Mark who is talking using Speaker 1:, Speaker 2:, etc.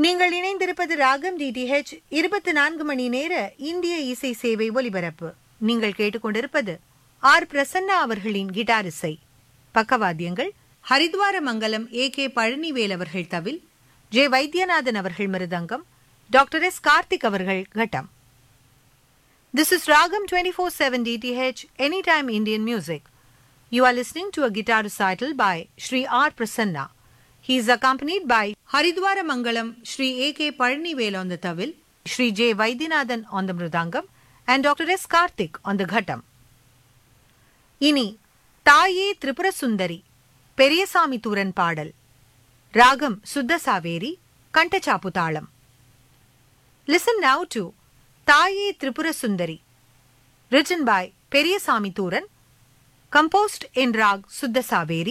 Speaker 1: நீங்கள் இணைந்திருப்பது ராகம் டிடிஹெச் இருபத்தி நான்கு மணி நேர இந்திய இசை சேவை ஒலிபரப்பு நீங்கள் கேட்டுக்கொண்டிருப்பது ஆர் பிரசன்னா அவர்களின் கிட்டார் இசை பக்கவாத்தியங்கள் ஹரித்வார மங்கலம் ஏ கே பழனிவேல் அவர்கள் தவில் ஜே வைத்தியநாதன் அவர்கள் மிருதங்கம் டாக்டர் எஸ் கார்த்திக் அவர்கள் கட்டம் this is Raagam twenty four seven DTH any time Indian music You are listening to a guitar recital by Sri R. Prasanna. He is accompanied by Haridwara Mangalam Sri A.K. Palanivel on the tawil, Sri J. Vaidyanathan on the mridangam, and Dr. S. Karthik on the ghatam. இனி தாயே திரிபுர சுந்தரி பெரியசாமி தூரன் பாடல் ராகம் சுத்த சாவேரி கண்டச்சாப்பு தாளம் listen now to தாயே Tripura Sundari written by Periyasamy Thooran composed in rag Suddha Saveri